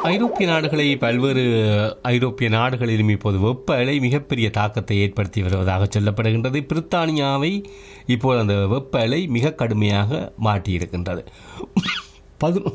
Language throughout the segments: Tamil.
ஐரோப்பிய நாடுகளை பல்வேறு ஐரோப்பிய நாடுகளிலும் இப்போது வெப்ப அலை மிகப்பெரிய தாக்கத்தை ஏற்படுத்தி வருவதாக சொல்லப்படுகின்றது பிரித்தானியாவை இப்போது அந்த வெப்ப அலை மிக கடுமையாக மாட்டியிருக்கின்றது பதினொ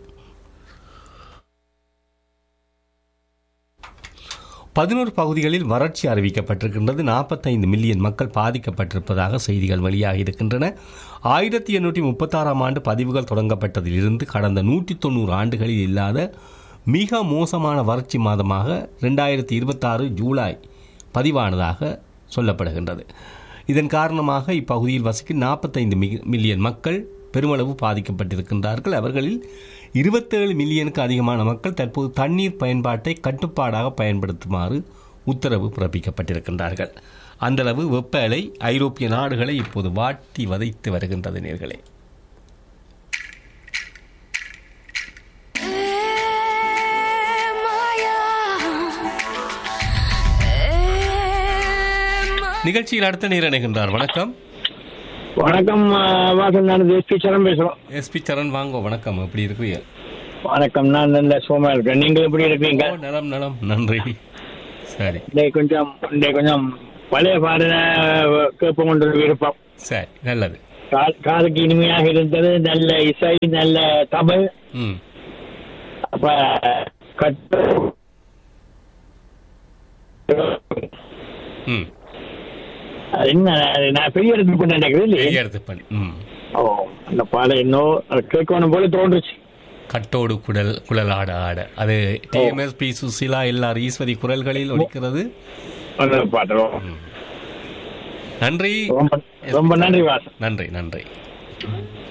பதினோரு பகுதிகளில் வறட்சி அறிவிக்கப்பட்டிருக்கின்றது நாற்பத்தைந்து மில்லியன் மக்கள் பாதிக்கப்பட்டிருப்பதாக செய்திகள் வெளியாகி இருக்கின்றன ஆயிரத்தி எண்ணூற்றி முப்பத்தாறாம் ஆண்டு பதிவுகள் தொடங்கப்பட்டதிலிருந்து கடந்த நூற்றி தொண்ணூறு ஆண்டுகளில் இல்லாத மிக மோசமான வறட்சி மாதமாக ரெண்டாயிரத்தி இருபத்தாறு ஜூலை பதிவானதாக சொல்லப்படுகின்றது இதன் காரணமாக இப்பகுதியில் வசிக்கும் நாற்பத்தைந்து மில்லியன் மக்கள் பெருமளவு பாதிக்கப்பட்டிருக்கின்றார்கள் அவர்களில் இருபத்தேழு மில்லியனுக்கு அதிகமான மக்கள் தற்போது தண்ணீர் பயன்பாட்டை கட்டுப்பாடாக பயன்படுத்துமாறு உத்தரவு பிறப்பிக்கப்பட்டிருக்கின்றார்கள் அந்தளவு வெப்ப அலை ஐரோப்பிய நாடுகளை இப்போது வாட்டி வதைத்து வருகின்றது நேர்களே நிகழ்ச்சியில் அடுத்த நீர் இணைகின்றார் வணக்கம் வணக்கம் வாசன் நான் எஸ்பி சரண் பேசுறோம் எஸ்பி சரண் வாங்கோ வணக்கம் எப்படி இருக்கிறீங்க வணக்கம் நான் நல்ல சோமா இருக்கேன் நீங்க எப்படி இருக்கீங்க ஓ, நலம் நலம் நன்றி சரி இன்னைக்கு கொஞ்சம் இன்னைக்கு கொஞ்சம் பழைய பாடல கேட்போம் கொண்டு விருப்பம் சரி நல்லது கா- காதுக்கு இனிமையாக இருந்தது நல்ல இசை நல்ல தமிழ் ம் அப்ப கட்டு ம் அது என்ன நான் பெரிய இடத்துக்கு கொண்டு நினைக்கிறேன் இல்லையே கையெழுத்து பண்ணி ம் ஓ அந்த பாடல் இன்னும் அது கேட்கணும் போல தோன்றுச்சு கட்டோடு குடல் குழல் ஆட ஆட அது டிஎம்எஸ் பி சுசிலா எல்லார் ஈஸ்வரி குரல்களில் ஒலிக்கிறது அந்த பாட்டு நன்றி ரொம்ப ரொம்ப நன்றி வாசன் நன்றி நன்றி